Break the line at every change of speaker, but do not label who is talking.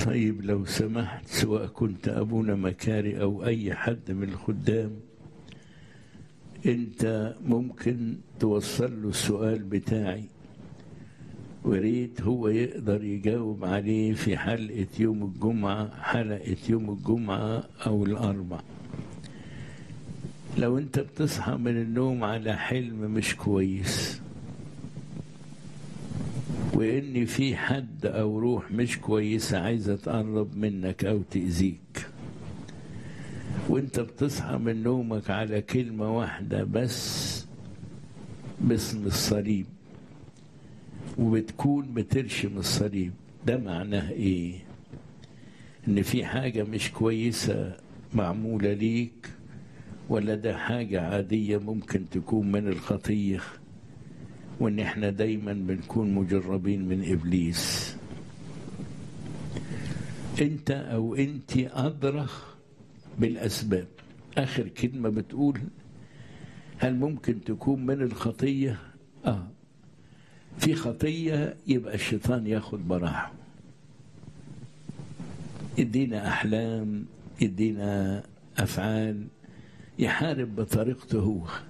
طيب لو سمحت سواء كنت أبونا مكاري أو أي حد من الخدام أنت ممكن توصل له السؤال بتاعي وريت هو يقدر يجاوب عليه في حلقة يوم الجمعة حلقة يوم الجمعة أو الأربع لو أنت بتصحى من النوم على حلم مش كويس وإن في حد أو روح مش كويسة عايزة تقرب منك أو تأذيك وانت بتصحى من نومك على كلمة واحدة بس باسم الصليب وبتكون بترشم الصليب ده معناه ايه ان في حاجة مش كويسة معمولة ليك ولا ده حاجة عادية ممكن تكون من الخطية وان احنا دايما بنكون مجربين من ابليس انت او انت ادرى بالاسباب اخر كلمة بتقول هل ممكن تكون من الخطية اه في خطية يبقى الشيطان ياخد براحه يدينا أحلام يدينا أفعال يحارب بطريقته هو